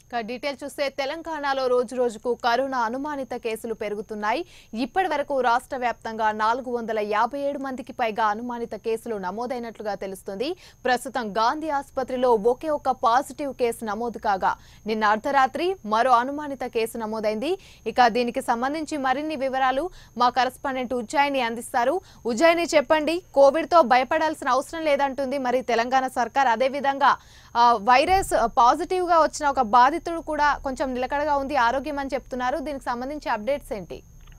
ఇక డీటెయిల్ చూస్తే తెలంగాణలో రోజు రోజుకు కరోనా అనుమానిత కేసులు పెరుగుతున్నాయి ఇప్పటి వరకు రాష్ట్ర వ్యాప్తంగా నాలుగు వందల యాభై ఏడు మందికి పైగా అనుమానిత కేసులు నమోదైనట్లుగా తెలుస్తుంది ప్రస్తుతం గాంధీ ఆసుపత్రిలో ఒకే ఒక్క పాజిటివ్ కేసు నమోదు కాగా నిన్న అర్ధరాత్రి మరో అనుమానిత కేసు నమోదైంది ఇక దీనికి సంబంధించి మరిన్ని వివరాలు మా కరెస్పాండెంట్ ఉజ్జాయిని అందిస్తారు ఉజ్జాయిని చెప్పండి కోవిడ్ తో భయపడాల్సిన అవసరం లేదంటుంది మరి తెలంగాణ సర్కార్ అదేవిధంగా ఆ, వైరస్ పాజిటివ్ గా వచ్చిన ఒక బాధితుడు కూడా కొంచెం నిలకడగా ఉంది ఆరోగ్యం అని చెప్తున్నారు దీనికి సంబంధించి అప్డేట్స్ ఏంటి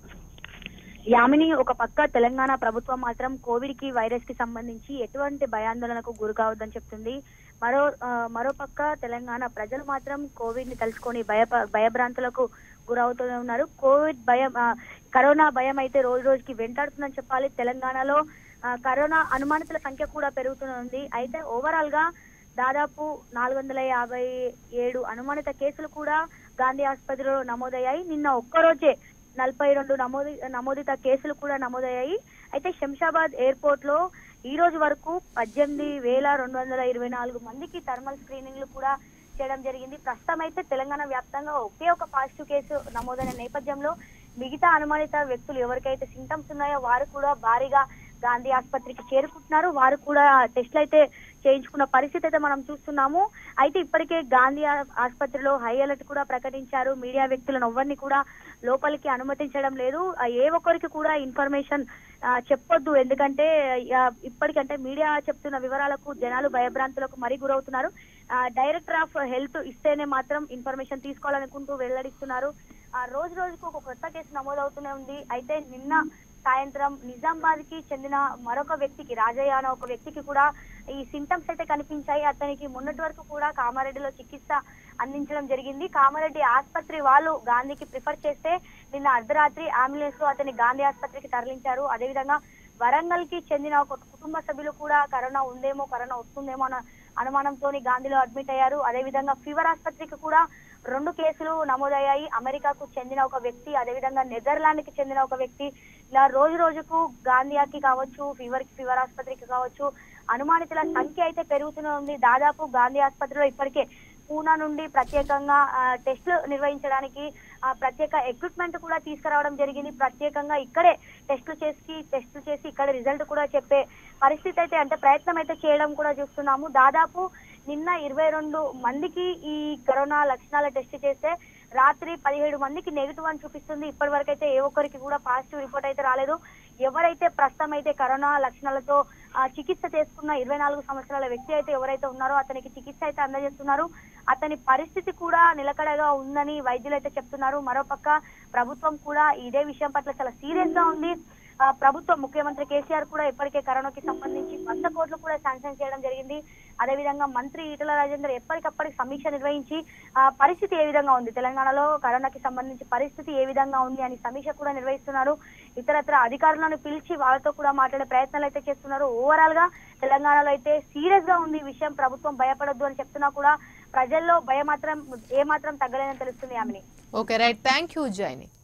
యామిని ఒక పక్క తెలంగాణ ప్రభుత్వం మాత్రం కోవిడ్ కి వైరస్ కి సంబంధించి ఎటువంటి భయాందోళనకు గురి కావద్దని చెప్తుంది మరో ఆ, మరో పక్క తెలంగాణ ప్రజలు మాత్రం కోవిడ్ ని తలుచుకొని భయ భయభ్రాంతులకు గురవుతూనే ఉన్నారు కోవిడ్ భయం ఆ, కరోనా భయం అయితే రోజు రోజుకి వెంటాడుతుందని చెప్పాలి తెలంగాణలో ఆ, కరోనా అనుమానితుల సంఖ్య కూడా పెరుగుతూనే ఉంది అయితే ఓవరాల్ గా దాదాపు నాలుగు వందల యాభై ఏడు అనుమానిత కేసులు కూడా గాంధీ ఆసుపత్రిలో నమోదయ్యాయి నిన్న ఒక్కరోజే నలభై రెండు నమోదు నమోదిత కేసులు కూడా నమోదయ్యాయి అయితే శంషాబాద్ ఎయిర్పోర్ట్ లో ఈ రోజు వరకు పద్దెనిమిది వేల రెండు వందల ఇరవై నాలుగు మందికి థర్మల్ స్క్రీనింగ్లు కూడా చేయడం జరిగింది ప్రస్తుతం అయితే తెలంగాణ వ్యాప్తంగా ఒకే ఒక పాజిటివ్ కేసు నమోదైన నేపథ్యంలో మిగతా అనుమానిత వ్యక్తులు ఎవరికైతే సింటమ్స్ ఉన్నాయో వారు కూడా భారీగా గాంధీ ఆసుపత్రికి చేరుకుంటున్నారు వారు కూడా టెస్ట్లు అయితే చేయించుకున్న పరిస్థితి అయితే మనం చూస్తున్నాము అయితే ఇప్పటికే గాంధీ ఆ- ఆసుపత్రిలో హై అలర్ట్ కూడా ప్రకటించారు మీడియా వ్యక్తులను ఎవరిని కూడా లోపలికి అనుమతించడం లేదు ఆ, ఏ ఒక్కరికి కూడా ఇన్ఫర్మేషన్ ఆ, చెప్పొద్దు ఎందుకంటే ఆ, ఇప్పటికంటే మీడియా చెప్తున్న వివరాలకు జనాలు భయభ్రాంతులకు మరీ గురవుతున్నారు ఆ, డైరెక్టర్ ఆఫ్ హెల్త్ ఇస్తేనే మాత్రం ఇన్ఫర్మేషన్ తీసుకోవాలనుకుంటూ వెల్లడిస్తున్నారు ఆ, రోజు రోజుకు ఒక కొత్త కేసు నమోదవుతూనే ఉంది అయితే నిన్న సాయంత్రం నిజామాబాద్ కి చెందిన మరొక వ్యక్తికి రాజయ్య అనే ఒక వ్యక్తికి కూడా ఈ సింటమ్స్ అయితే కనిపించాయి అతనికి మొన్నటి వరకు కూడా కామారెడ్డిలో చికిత్స అందించడం జరిగింది కామారెడ్డి ఆసుపత్రి వాళ్ళు గాంధీకి ప్రిఫర్ చేస్తే నిన్న అర్ధరాత్రి అంబులెన్స్ లో అతన్ని గాంధీ ఆసుపత్రికి తరలించారు అదేవిధంగా వరంగల్ కి చెందిన ఒక కుటుంబ సభ్యులు కూడా కరోనా ఉందేమో కరోనా వస్తుందేమో అన్న అనుమానంతో గాంధీలో అడ్మిట్ అయ్యారు అదేవిధంగా ఫీవర్ ఆసుపత్రికి కూడా రెండు కేసులు నమోదయ్యాయి అమెరికాకు చెందిన ఒక వ్యక్తి అదేవిధంగా నెదర్లాండ్ కి చెందిన ఒక వ్యక్తి ఇలా రోజు రోజుకు గాంధీయాకి కావచ్చు ఫీవర్ కి ఫీవర్ ఆసుపత్రికి కావచ్చు అనుమానితుల సంఖ్య అయితే పెరుగుతూనే ఉంది దాదాపు గాంధీ ఆసుపత్రిలో ఇప్పటికే పూనా నుండి ప్రత్యేకంగా ఆ, టెస్టులు నిర్వహించడానికి ఆ, ప్రత్యేక ఎక్విప్మెంట్ కూడా తీసుకురావడం జరిగింది ప్రత్యేకంగా ఇక్కడే టెస్టులు చేసి టెస్టులు చేసి ఇక్కడ రిజల్ట్ కూడా చెప్పే పరిస్థితి అయితే అంటే ప్రయత్నం అయితే చేయడం కూడా చూస్తున్నాము దాదాపు నిన్న ఇరవై రెండు మందికి ఈ కరోనా లక్షణాల టెస్ట్ చేస్తే రాత్రి పదిహేడు మందికి నెగిటివ్ అని చూపిస్తుంది ఇప్పటి వరకు అయితే ఏ ఒక్కరికి కూడా పాజిటివ్ రిపోర్ట్ అయితే రాలేదు ఎవరైతే ప్రస్తుతం అయితే కరోనా లక్షణాలతో ఆ, చికిత్స చేసుకున్న ఇరవై నాలుగు సంవత్సరాల వ్యక్తి అయితే ఎవరైతే ఉన్నారో అతనికి చికిత్స అయితే అందజేస్తున్నారు అతని పరిస్థితి కూడా నిలకడగా ఉందని వైద్యులు అయితే చెప్తున్నారు మరోపక్క ప్రభుత్వం కూడా ఇదే విషయం పట్ల చాలా సీరియస్ గా ఉంది ఆ, ప్రభుత్వం ముఖ్యమంత్రి కేసీఆర్ కూడా ఇప్పటికే కరోనాకి సంబంధించి వంద కోట్లు కూడా శాంక్షన్ చేయడం జరిగింది అదేవిధంగా మంత్రి ఈటల రాజేందర్ ఎప్పటికప్పటికి సమీక్ష నిర్వహించి ఆ, పరిస్థితి ఏ విధంగా ఉంది తెలంగాణలో కరోనాకి సంబంధించి పరిస్థితి ఏ విధంగా ఉంది అని సమీక్ష కూడా నిర్వహిస్తున్నారు ఇతరత్ర అధికారులను పిలిచి వాళ్ళతో కూడా మాట్లాడే ప్రయత్నాలు అయితే చేస్తున్నారు ఓవరాల్ గా తెలంగాణలో అయితే సీరియస్ గా ఉంది ఈ విషయం ప్రభుత్వం భయపడొద్దు అని చెప్తున్నా కూడా ప్రజల్లో భయం మాత్రం ఏ మాత్రం తగ్గలేదని తెలుస్తుంది ఆమెని ఓకే రైట్ థ్యాంక్ యూ ఉజ్జాయిని